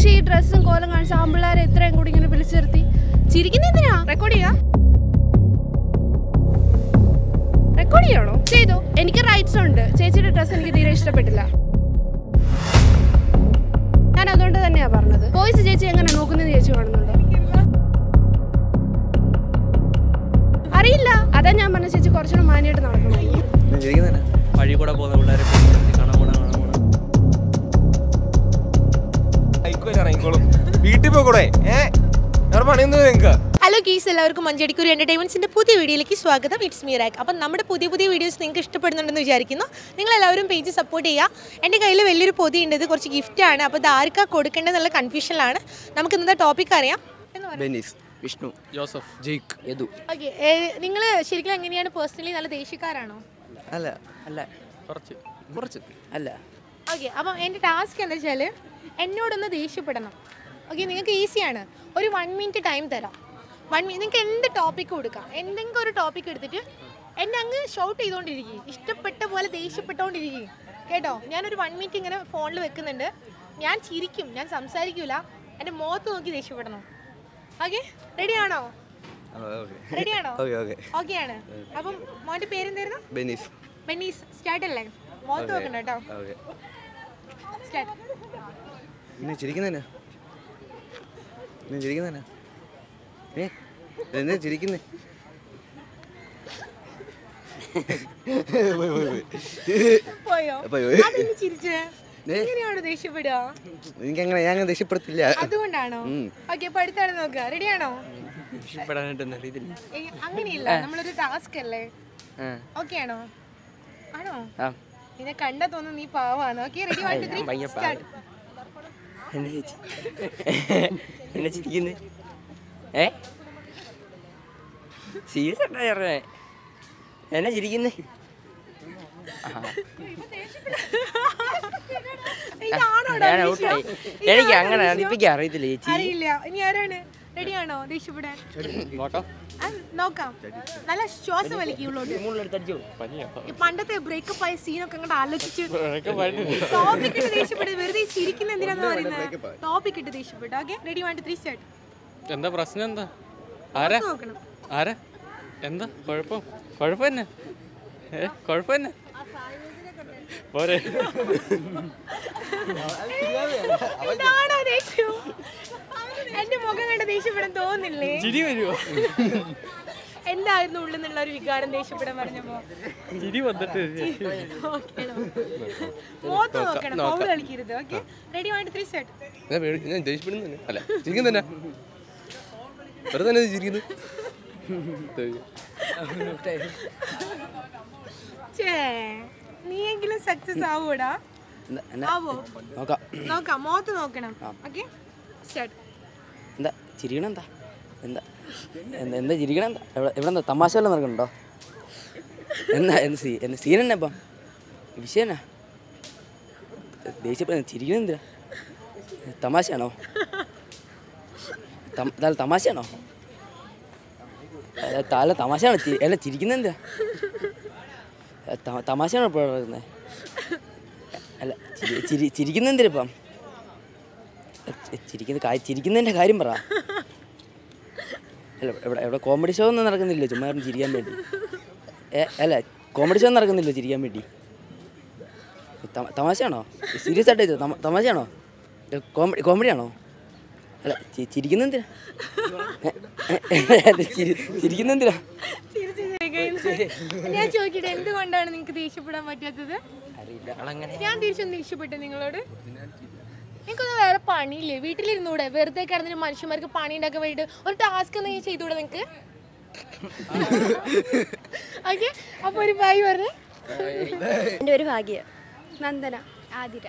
പക്ഷെ ഈ ഡ്രസ്സും കോലം കാണിച്ച ആമ്പിള്ളേരെ എത്രയും കൂടി ഇങ്ങനെ വിളിച്ചു നിർത്തി ചിരിക്കുന്ന എന്തിനാ റെക്കോർഡ് ചെയ്യാ റെക്കോർഡ് ചെയ്യണോ ചെയ്തു എനിക്ക് റൈറ്റ്സ് ഉണ്ട് ചേച്ചിയുടെ ഡ്രസ്സ് എനിക്ക് തീരെ ഇഷ്ടപ്പെട്ടില്ല ഞാൻ അതുകൊണ്ട് തന്നെയാ പറഞ്ഞത് ബോയ്സ് ചേച്ചി എങ്ങനെ നോക്കുന്നത് ചേച്ചി കാണുന്നുണ്ടോ അറിയില്ല അതാ ഞാൻ പറഞ്ഞ ചേച്ചി കുറച്ചുകൂടെ മാനിയായിട്ട് നടക്കണം വഴി കൂടെ പോകുന്ന പിള്ളേരെ പിടിച്ച് കാണാൻ പോണ കാണാൻ പോണ ആയിക്കോട്ടെ ഇറങ്ങിക്കോളും വീട്ടിൽ പോകൂടെ ഏ വേറെ പണിയൊന്നും നിങ്ങൾക്ക് ഹലോ ഗീസ് എല്ലാവർക്കും മഞ്ചടിക്കൂർ എൻ്റർടൈൻമെൻറ്റ്സിൻ്റെ പുതിയ വീഡിയോയിലേക്ക് സ്വാഗതം ഇറ്റ്സ് മീ റാക്ക് അപ്പം നമ്മുടെ പുതിയ പുതിയ വീഡിയോസ് നിങ്ങൾക്ക് ഇഷ്ടപ്പെടുന്നുണ്ടെന്ന് വിചാരിക്കുന്നു നിങ്ങൾ എല്ലാവരും പേജ് സപ്പോർട്ട് ചെയ്യുക എൻ്റെ കയ്യിൽ വലിയൊരു പൊതി ഉണ്ട് ഇത് കുറച്ച് ഗിഫ്റ്റാണ് അപ്പോൾ ഇത് ആർക്കാ കൊടുക്കേണ്ടതെന്നുള്ള കൺഫ്യൂഷനിലാണ് നമുക്ക് ഇന്നത്തെ ടോപ്പിക് അറിയാം എന്ന് പറയാം ബെനീസ് വിഷ്ണു ജോസഫ് ജെയ്ക്ക് യദു ഓക്കെ നിങ്ങൾ ശരിക്കും എങ്ങനെയാണ് പേഴ്സണലി നല്ല ദേഷ്യക്കാരാണോ അല്ല അല്ല കുറച്ച് കുറച്ച് അല്ല ഓക്കെ അപ്പം എൻ്റെ ടാസ്ക് എന്താ വെച്ചാൽ എന്നോടൊന്ന് ദേഷ്യപ്പെടണം ഓക്കെ നിങ്ങൾക്ക് ഈസിയാണ് ഒരു വൺ മിനിറ്റ് ടൈം തരാം വൺ മിനിറ്റ് നിങ്ങൾക്ക് എന്ത് ടോപ്പിക്ക് കൊടുക്കാം എന്തെങ്കിലും ഒരു ടോപ്പിക് എടുത്തിട്ട് എന്നെ അങ്ങ് ഷൗട്ട് ചെയ്തുകൊണ്ടിരിക്കും ഇഷ്ടപ്പെട്ട പോലെ ദേഷ്യപ്പെട്ടുകൊണ്ടിരിക്കും കേട്ടോ ഞാനൊരു വൺ മിനിറ്റ് ഇങ്ങനെ ഫോണിൽ വെക്കുന്നുണ്ട് ഞാൻ ചിരിക്കും ഞാൻ സംസാരിക്കൂല എൻ്റെ മുഖത്ത് നോക്കി ദേഷ്യപ്പെടണം ഓക്കെ റെഡിയാണോ റെഡിയാണോ ഓക്കെ ഓക്കെ ഓക്കെ ആണ് അപ്പം മോൻ്റെ പേരെന്തായിരുന്നു ബെനീസ് ബെന്നീസ് സ്റ്റാർട്ട് അല്ലേ മുഖത്ത് നോക്കണ്ട കേട്ടോ ഓക്കെ സ്റ്റാർട്ട് പിന്നെ ചിരിക്കുന്നതന്നെ പിന്നെ ചിരിക്കുന്നതന്നെ ഏ എന്നാ ചിരിക്കുന്നേ പോയോ പോയോ? അതെന്ത് ചിരിച്ചേ ഏ? എങ്ങനെയാണ് ദേഷ്യപ്പെടുക എനിക്കങ്ങനെ ഞാൻ അങ്ങനെ ദേഷ്യപ്പെടുത്തില്ല അതുകൊണ്ടാണോ ഉം. ഓക്കെ അപ്പൊ അടുത്താണ് നോക്കുക റെഡിയാണോ ഇഷ്ടപ്പെടാനായിട്ടൊന്നും അറിയത്തില്ല അങ്ങനെയില്ല നമ്മളൊരു ടാസ്ക് അല്ലേ ഓക്കെ ആണോ ആണോ ആ നിന്നെ കണ്ട തോന്നുന്നു നീ പാവാണ് okay ready one two three ഭയങ്കര സ്റ്റാർട്ട് എന്നെ ചേച്ചി എന്നെ ചിരിക്കുന്നേ ഏ സീരിയസ് ആയിട്ടാ പറഞ്ഞേ എന്നെ ചിരിക്കുന്നേ ഇതാണോടാ ഞാൻ ദേഷ്യം? ഔട്ടായി ഇതാണോ എനിക്ക് അങ്ങനെ ദേഷ്യം? അടുപ്പിക്കാൻ അറിയത്തില്ല ചേച്ചി അറിയില്ല ഇനി ആരാണ് റെഡിയാണോ ദേഷ്യപ്പെടാൻ ഫോട്ടോ ആ, നോക്കാം നല്ല ശ്വാസം വലിക്കും ഉള്ളോട്ട് മുള്ളെടുത്തടിച്ചോ പനിയോ ഈ പണ്ടത്തെ ബ്രേക്കപ്പ് ആയ സീനൊക്കെ അങ്ങോട്ട് ആലോചിച്ച് ടോപ്പിക് ഇട്ട് ദേഷ്യപ്പെട്ട് വെറുതെ ചിരിക്കുന്ന എന്തിനാന്ന് പറയുന്നത് ടോപ്പിക് ഇട്ട് ദേഷ്യപ്പെട്ടു okay ready one two three start എന്താ പ്രശ്നം എന്താ ആരാ നോക്കണം ആരാ എന്താ കുഴപ്പം കുഴപ്പം തന്നെ ഏ കുഴപ്പം തന്നെ പോരെ ഇതാണോ ദേഷ്യം എന്റെ മുഖം കണ്ട ദേഷ്യപ്പെടാൻ തോന്നില്ലേ ചിരി വരുമോ എന്തായിരുന്നു ഉള്ളിൽ നിന്നുള്ള ഒരു വികാരം ദേഷ്യപ്പെടാൻ പറഞ്ഞപ്പോ ചിരി വന്നിട്ട് ഓക്കേണോ മോത്ത് നോക്കണം പൗഡ് കളിക്കരുത് okay ready one two three start ഞാൻ ദേഷ്യപ്പെടുന്നു അല്ല ചിരിക്കുന്ന തന്നെ വെറുതെ തന്നെ ചിരിക്കുന്നു ചേ നീയെങ്കിലും സക്സസ് ആവൂടാ ആവോ നോക്കാം നോക്കാം മോത്ത് നോക്കണം ഓക്കെ സ്റ്റാർട്ട് എന്താ ചിരിക്കണ എന്താ എന്താ എന്താ എന്താ ചിരിക്കണ എന്താ എവിടെ എവിടെ എന്താ തമാശ വല്ലതും നടക്കണുണ്ടോ എന്നാ എന്ത് സീ എന്താ സീൻ എന്നാ ഇപ്പം വിഷയം എന്നാ ദേഷ്യപ്പെടുന്ന ചിരിക്കണ എന്തിനാ തമാശയാണോ തം- അല്ല തമാശയാണോ അല്ല, ത- അല്ല തമാശയാണോ ചി- അല്ല ചിരിക്കുന്ന എന്തിനാ അല്ല, ത- തമാശയാണോ ഇപ്പോൾ നടക്കുന്നത് അല്ല ചിരി ചിരി ചിരിക്കുന്ന എന്തിനാ ഇപ്പം ചി- ചിരിക്കുന്ന കാ- ചിരിക്കുന്നതിൻ്റെ കാര്യം പറ അല്ല എവിടെ എവിടെ കോമഡി ഷോ ഒന്നും നടക്കുന്നില്ല ചുമ്മാ ഇരുന്ന് ചിരിക്കാൻ വേണ്ടി ഏ അല്ല കോമഡി ഷോ ഒന്നും നടക്കുന്നില്ല ചിരിക്കാൻ വേണ്ടി തമ- തമാശയാണോ സീരിയസ് ആയിട്ട് ചോദിച്ചോ? തമ- തമാശയാണോ കോമഡി കോമഡിയാണോ അല്ല ചി- ചിരിക്കുന്ന എന്തിനാ ഏ, ഏ, അല്ല, ചിരി- ചിരിക്കുന്ന എന്തിനാ ഞാൻ ചോദിക്കട്ടെ എന്തുകൊണ്ടാണ് നിങ്ങൾക്ക് ദേഷ്യപ്പെടാൻ പറ്റാത്തത് അവളങ്ങനെ ഞാൻ തിരിച്ചൊന്ന് ദേഷ്യപ്പെട്ടു നിങ്ങളോട് നിങ്ങൾക്കൊന്നും വേറെ പണിയില്ലേ വീട്ടിലിരുന്നൂടെ വെറുതെ കിടന്നിട്ട് മനുഷ്യന്മാർക്ക് പണി ഉണ്ടാക്കാൻ വേണ്ടിയിട്ട് ഒരു ടാസ്ക് ഒന്ന് ചെയ്തുകൂടെ നിങ്ങൾക്ക് ഓക്കെ അപ്പൊ ഒരു ബൈ പറഞ്ഞേ എൻ്റെ ഒരു ഭാഗ്യ നന്ദന ആതിര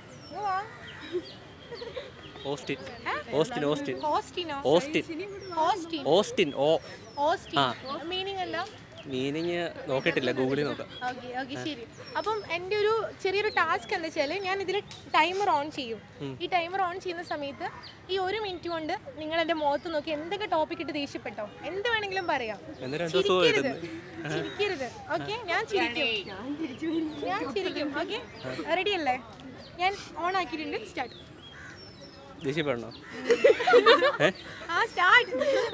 ഓസ്റ്റിൻ ഓസ്റ്റിൻ ഓസ്റ്റിൻ ഹോസ്റ്റിനോ ഓസ്റ്റിൻ ഹോസ്റ്റിൻ ഓസ്റ്റിൻ ഓ ഹോസ്റ്റിൻ മീനിങ് എന്താ മീനിങ് നോക്കിയിട്ടില്ല ഗൂഗിളിൽ നോക്കാം ഓക്കെ ഓക്കെ ശരി അപ്പം എൻ്റെ ഒരു ചെറിയൊരു ടാസ്ക് എന്താ വെച്ചാൽ ഞാൻ ഇതിൽ ടൈമർ ഓൺ ചെയ്യും ഈ ടൈമർ ഓൺ ചെയ്യുന്ന സമയത്ത് ഈ ഒരു മിനിറ്റ് കൊണ്ട് നിങ്ങൾ എൻ്റെ മുഖത്ത് നോക്കി എന്തൊക്കെ ടോപ്പിക് ഇട്ട് ദേഷ്യപ്പെട്ടോ എന്ത് വേണമെങ്കിലും പറയാം എന്ന് രണ്ടു ദിവസം ചിരിക്കരുത് ചിരിക്കരുത് ഓക്കെ ഞാൻ ചിരിക്കും ഞാൻ ചിരിക്കും ഓക്കെ റെഡി അല്ലേ ഞാൻ ഓൺ ആക്കിയിട്ടുണ്ട് സ്റ്റാർട്ട് ദേഷ്യപ്പെടണോ ഏ ആ സ്റ്റാർട്ട്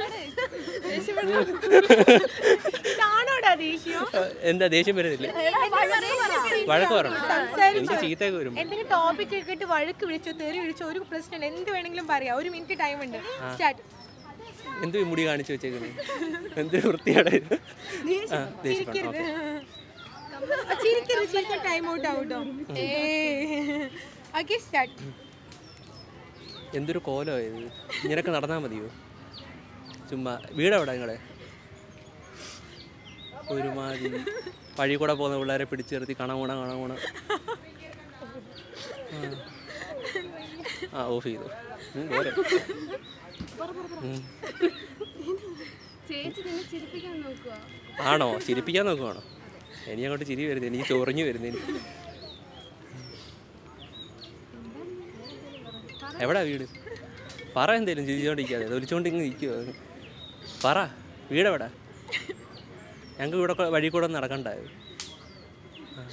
കാണോടാ ദേഷ്യം എന്താ ദേഷ്യം വരുന്നില്ല വഴക്ക് പറയണം എനിക്ക് ചീത്തയൊക്കെ വരും എന്തെങ്കിലും ടോപ്പിക് കേട്ട് വഴക്ക് വിളിച്ചോ തെറി വിളിച്ചോ ഒരു പ്രശ്നമില്ല എന്ത് വേണമെങ്കിലും പറയാം ഒരു മിനിറ്റ് ടൈം ഉണ്ട് സ്റ്റാർട്ട് എന്ത് ഈ മുടി കാണിച്ചു വെച്ചേക്കുന്നത് എന്ത് വൃത്തിയാണ് ഇത്? ആ ദേഷ്യപ്പെടണം ഓക്കെ ചിരിക്കരുത് ചിരിക്കാൻ ടൈം ഔട്ട് ആവട്ടോ ഏ ഓക്കെ സ്റ്റാർട്ട് എന്തൊരു കോലോ ഇത് ഇങ്ങനൊക്കെ നടന്നാൽ മതിയോ ചുമ്മാ വീടെവിടെ നിങ്ങളെ ഒരുമാതിരി വഴി കൂടെ പോകുന്ന പിള്ളേരെ പിടിച്ചു നിർത്തി കണകൂണ കണകൂണ ആ ഓഫ് ചെയ്തു ഉം, പോരെ ഉം. ചേച്ചി നിന്നെ ചിരിപ്പിക്കാൻ നോക്കുക ആണോ ചിരിപ്പിക്കാൻ നോക്കുവാണോ ഇനി അങ്ങോട്ട് ചിരി വരുന്നത് എനിക്ക് ചൊറിഞ്ഞു വരുന്നത് എവിടാ വീട് പറ എന്തേലും ചിരിച്ചോണ്ടിരിക്കാതെ ഒലിച്ചോണ്ട് ഇങ്ങ് നിൽക്കുവോ പറ വീടെവിടാ ഞങ്ങൾക്ക് ഇവിടെ കൊ- വഴി കൂടെ ഒന്ന് നടക്കണ്ടായോ ആ.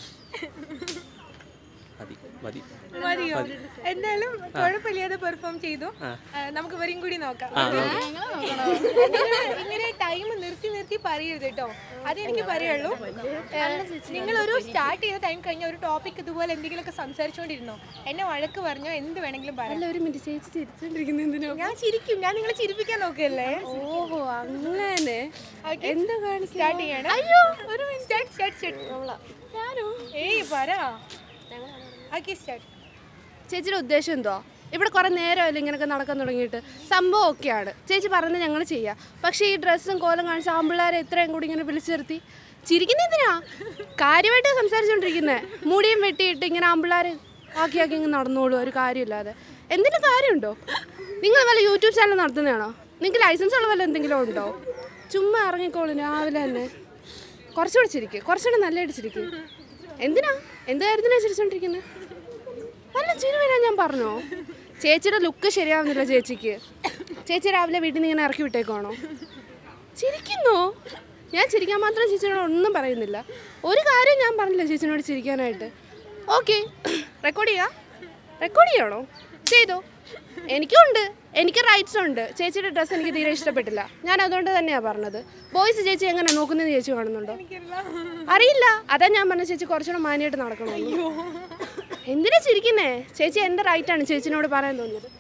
മതി മതി മതിയോ എന്തായാലും കുഴപ്പമില്ലാതെ പെർഫോം ചെയ്തു ആ. ആ, നമുക്ക് വരെയും കൂടി നോക്കാം ആ നോക്കാം ഇങ്ങനെ- ഇങ്ങനെ ടൈം നിർത്തി നിർത്തി പറയരുത് കേട്ടോ അത് എനിക്ക് പറയുള്ളൂ നിങ്ങൾ ഒരു സ്റ്റാർട്ട് ചെയ്ത ടൈം കഴിഞ്ഞ ഒരു ടോപ്പിക് ഇതുപോലെ എന്തെങ്കിലുമൊക്കെ സംസാരിച്ചുകൊണ്ടിരുന്നോ എന്നെ വഴക്ക് പറഞ്ഞോ എന്ത് വേണമെങ്കിലും പറയാം അല്ല ഒരു മിനിറ്റ് ചേച്ചി ചിരിച്ചോണ്ടിരിക്കുന്ന എന്തിനാ ഞാൻ ചിരിക്കും ഞാൻ നിങ്ങളെ ചിരിപ്പിക്കാൻ നോക്കല്ലേ ഓഹോ അങ്ങനെ എന്താ സ്റ്റാർട്ട് ചെയ്യണം അയ്യോ ഒരു സ്റ്റാർട്ട് സ്റ്റാർട്ട് സ്റ്റാർട്ട് ഏയ് പറ ഓക്കെ സ്റ്റാർട്ട് ചേച്ചിയുടെ ഉദ്ദേശം എന്തോ ഇവിടെ കുറെ നേരമല്ലേ ഇങ്ങനെയൊക്കെ നടക്കാൻ തുടങ്ങിയിട്ട് സംഭവം ഒക്കെയാണ് ചേച്ചി പറഞ്ഞത് ഞങ്ങൾ ചെയ്യാം പക്ഷേ ഈ ഡ്രസ്സും കോലം കാണിച്ച ആമ്പിള്ളേരെ എത്രയും കൂടി ഇങ്ങനെ വിളിച്ചു നിർത്തി ചിരിക്കുന്ന എന്തിനാ കാര്യമായിട്ട് സംസാരിച്ചുകൊണ്ടിരിക്കുന്നത് മുടിയും വെട്ടിയിട്ട് ഇങ്ങനെ ആമ്പിള്ളേരെ ആക്കി ആക്കി ഇങ്ങനെ നടന്നോളൂ ഒരു കാര്യമില്ലാതെ എന്തിനും കാര്യമുണ്ടോ നിങ്ങൾ വല്ല യൂട്യൂബ് ചാനൽ നടത്തുന്നതാണോ നിങ്ങൾക്ക് ലൈസൻസ് ഉള്ള വല്ല എന്തെങ്കിലും ഉണ്ടോ ചുമ്മാ ഇറങ്ങിക്കോളൂ രാവിലെ തന്നെ കുറച്ചുകൂടെ ചിരിക്കുക കുറച്ചുകൂടെ നല്ലതായിട്ട് ചിരിക്കുക എന്തിനാ എന്ത് കാര്യത്തിനാണ് ചിരിച്ചോണ്ടിരിക്കുന്നത് നല്ല ചിരി വരാൻ ഞാൻ പറഞ്ഞോ ചേച്ചിയുടെ ലുക്ക് ശരിയാവുന്നില്ല ചേച്ചിക്ക് ചേച്ചി രാവിലെ വീട്ടിൽ നിന്ന് ഇങ്ങനെ ഇറക്കി വിട്ടേക്കുവാണോ ചിരിക്കുന്നോ ഞാൻ ചിരിക്കാൻ മാത്രം ചേച്ചിയോട് ഒന്നും പറയുന്നില്ല ഒരു കാര്യം ഞാൻ പറഞ്ഞില്ല ചേച്ചിനോട് ചിരിക്കാനായിട്ട് ഓക്കെ റെക്കോർഡ് ചെയ്യാം റെക്കോർഡ് ചെയ്യണോ ചെയ്തോ എനിക്കും ഉണ്ട് എനിക്ക് റൈറ്റ്സ് ഉണ്ട് ചേച്ചിയുടെ ഡ്രസ്സ് എനിക്ക് തീരെ ഇഷ്ടപ്പെട്ടില്ല ഞാൻ അതുകൊണ്ട് തന്നെയാണ് പറഞ്ഞത് ബോയ്സ് ചേച്ചി എങ്ങനെ നോക്കുന്നത് ചേച്ചി കാണുന്നുണ്ടോ അറിയില്ല അതാ ഞാൻ പറഞ്ഞ ചേച്ചി കുറച്ചുകൂടെ മാനിയായിട്ട് നടക്കണമെന്ന് എന്തിനാ ചിരിക്കുന്നേ ചേച്ചി എൻ്റെ റൈറ്റാണ് ചേച്ചിനോട് പറയാൻ തോന്നിയത്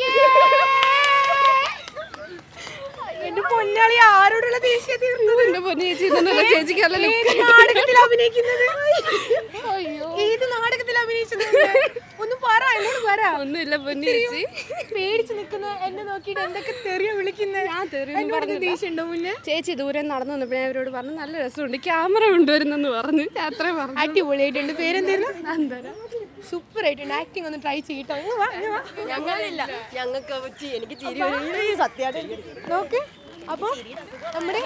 എന്റെ പൊന്നാളി ആരോടുള്ള ദേഷ്യ തീർന്നത് എൻ്റെ പൊന്നു ചേച്ചി ഇതൊന്നുമല്ല ചേച്ചിക്ക് നല്ല ഏത് നാടകത്തിൽ അഭിനയിക്കുന്നത് ഏത് നാടകത്തിൽ അഭിനയിച്ചത് ഒന്ന് പറ എന്നോട് പറ ഒന്നുമില്ല പൊന്നു ചേച്ചി പേടിച്ച് നിൽക്കുന്ന എന്നെ നോക്കിയിട്ട് എന്തൊക്കെ തെറിയ വിളിക്കുന്നത് ഞാൻ തെറിയൊന്നും എന്നോട് പറഞ്ഞില്ല. ദേഷ്യം ഉണ്ടോ മുന്നേ ചേച്ചി ദൂരെ നടന്നു വന്നപ്പോൾ ഞാൻ അവരോട് പറഞ്ഞു നല്ല രസമുണ്ട് ക്യാമറ കൊണ്ടുവരുന്നെന്ന് പറഞ്ഞു ഞാൻ അത്രയും പറഞ്ഞു അടിപൊളിയായിട്ടുണ്ട് പേരെന്തായിരുന്നു അന്തര സൂപ്പർ ആയിട്ടുണ്ട് ആക്ടിങ് ഒന്ന് ട്രൈ ചെയ്യട്ടോ ഇങ്ങ് വാ, ഇങ്ങ് വാ. ഞങ്ങളില്ല ഞങ്ങൾക്ക് വെച്ച് എനിക്ക് ചിരി സത്യമായിട്ട് നോക്ക് അപ്പൊ നമ്മുടെ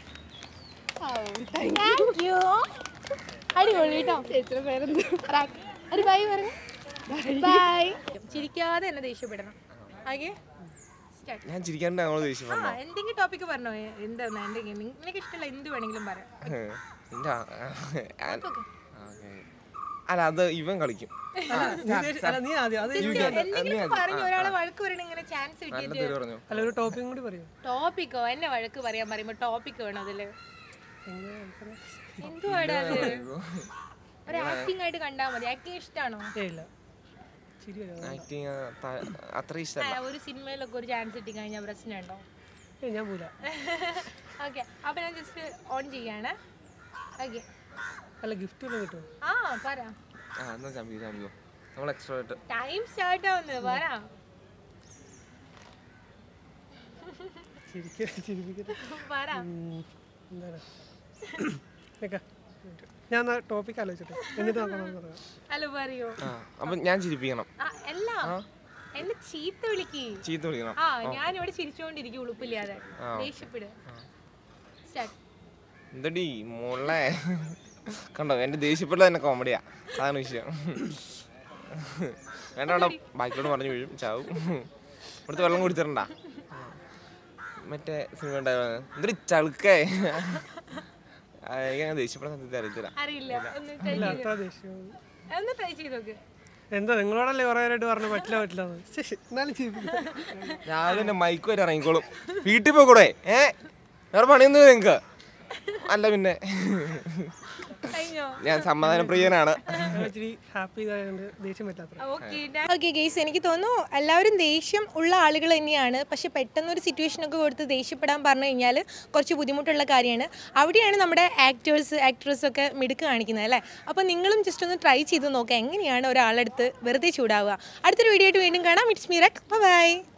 താങ്ക് യു അടിപൊളി കേട്ടോ ചേച്ചിയുടെ പേരെന്താ ഒരു ബൈ പറഞ്ഞു ബൈ ചിരിക്കാതെ എന്നെ ദേഷ്യപ്പെടണം ഓക്കെ സ്റ്റാർട്ട് ഞാൻ ചിരിക്കാണ്ട് ഞങ്ങളോട് ദേഷ്യം ആ എന്തെങ്കിലും ടോപ്പിക്ക് പറഞ്ഞോ എ- എന്താ എന്തെങ്കിലും നിനക്ക് ഇഷ്ടമുള്ള എന്ത് വേണമെങ്കിലും പറയാം എന്റെ ആ- ആ- ഓക്കേ. അല്ല അത് ഇവൻ കളിക്കും എന്തെങ്കിലും പറഞ്ഞു ഒരാളെ വഴക്ക് പറയണ ഇങ്ങനെ ചാൻസ് നല്ല കിട്ടിയിട്ട് പേര് പറഞ്ഞു അല്ല ഒരു ടോപ്പിക്കും കൂടി പറയൂ ടോപ്പിക്കോ എന്നെ വഴക്ക് പറയാൻ പറയുമ്പോ ടോപ്പിക് വേണം അതില് എന്തുവാടാ അത് ഒരു ആക്ടിംഗ് ആയിട്ട് കണ്ടാ മതി ആക്ടിങ് ഇഷ്ടമാണോ ഏ ഇല്ല ചിരി വരും ആക്ടിങ് അത്ര ആ, ഇഷ്ടമല്ല ഒരു സിനിമയിലൊക്കെ ഒരു ചാൻസ് കിട്ടി കഴിഞ്ഞാൽ പ്രശ്നമുണ്ടോ ഏ ഞാൻ പോല ഓക്കെ അപ്പൊ ഞാൻ ജസ്റ്റ് ഓൺ ചെയ്യാണ് ഓക്കെ അല്ല ഗിഫ്റ്റ് വല്ലതും കിട്ടുമോ ആ പറ ആ എന്നാ ചാമ്പിയോ ചാമ്പിയോ നമ്മൾ എക്സ്ട്രാ ആയിട്ട് ടൈം സ്റ്റാർട്ട് ആവുന്നത് പറ ചിരിക്ക ചിരിപ്പിക്കരുത് പറ എന്താണ് നിക്ക. ഞാൻ ടോപ്പിക് ആലോചിച്ചിട്ട് എന്നിട്ട് നോക്കണമെന്ന് പറയാം അല്ല പറയൂ ആ അപ്പം ഞാൻ ചിരിപ്പിക്കണം ആ അല്ല എന്നെ ചീത്ത വിളിക്ക് ചീത്ത വിളിക്കണം ആ ഞാൻ ഇവിടെ ചിരിച്ചുകൊണ്ടിരിക്കും ഉളുപ്പില്ലാതെ ദേഷ്യപ്പെടുക സ്റ്റാർട്ട് എന്തടി മോളെ കണ്ടോ എന്റെ ദേഷ്യപ്പെട്ടത് തന്നെ കോമഡിയാ അതാണ് വിഷയം വേണ്ട വേണ്ട ബാക്കിലോട്ട് പറഞ്ഞു വീഴും ചാവും ഇവിടുത്തെ വെള്ളം കുടിച്ചിട്ടുണ്ട മറ്റേ സിനിമ ഉണ്ടായിരുന്നു എന്തൊരു ചളുക്കേ എനിക്ക് അങ്ങനെ ദേഷ്യപ്പെടാൻ സത്യത്തിൽ അറിയത്തില്ല അറിയില്ല ഒന്ന് ട്രൈ ഇല്ല ചെയ്ത് അത്ര ദേഷ്യം ഒന്ന് ട്രൈ ചെയ്ത് നോക്ക് എന്താ നിങ്ങളോടല്ലേ കുറേ നേരമായിട്ട് പറഞ്ഞു പറ്റില്ല പറ്റില്ല എന്ന്. ശ്ശെ, ശ്ശെ, എന്നാലും ചെയ്യിപ്പിക്കും. രാവിലെ തന്നെ മൈക്ക് വരെ ഇറങ്ങിക്കോളും വീട്ടിൽ പോയിക്കൂടെ ഏ വേറെ പണിയൊന്നും നിങ്ങക്ക് അല്ല പിന്നെ കഴിഞ്ഞോ ഞാൻ സമാധാനപ്രിയനാണ് ഞാൻ ഇച്ചിരി ഹാപ്പി ഇതായതുകൊണ്ട് ദേഷ്യം പറ്റാത്ത ഓക്കെ ഗെയ്സ് എനിക്ക് തോന്നുന്നു എല്ലാവരും ദേഷ്യം ഉള്ള ആളുകൾ തന്നെയാണ് പക്ഷെ പെട്ടെന്ന് ഒരു സിറ്റുവേഷനൊക്കെ കൊടുത്ത് ദേഷ്യപ്പെടാൻ പറഞ്ഞു കഴിഞ്ഞാൽ കുറച്ച് ബുദ്ധിമുട്ടുള്ള കാര്യമാണ് അവിടെയാണ് നമ്മുടെ ആക്ടേഴ്സ് ആക്ട്രസ് ഒക്കെ മിടുക്ക് കാണിക്കുന്നത് അല്ലേ അപ്പോൾ നിങ്ങളും ജസ്റ്റ് ഒന്ന് ട്രൈ ചെയ്ത് നോക്കുക എങ്ങനെയാണ് ഒരാളെടുത്ത് വെറുതെ ചൂടാവുക അടുത്തൊരു വീഡിയോ ആയിട്ട് വീണ്ടും കാണാം ഇറ്റ്സ് മീറക് ബൈ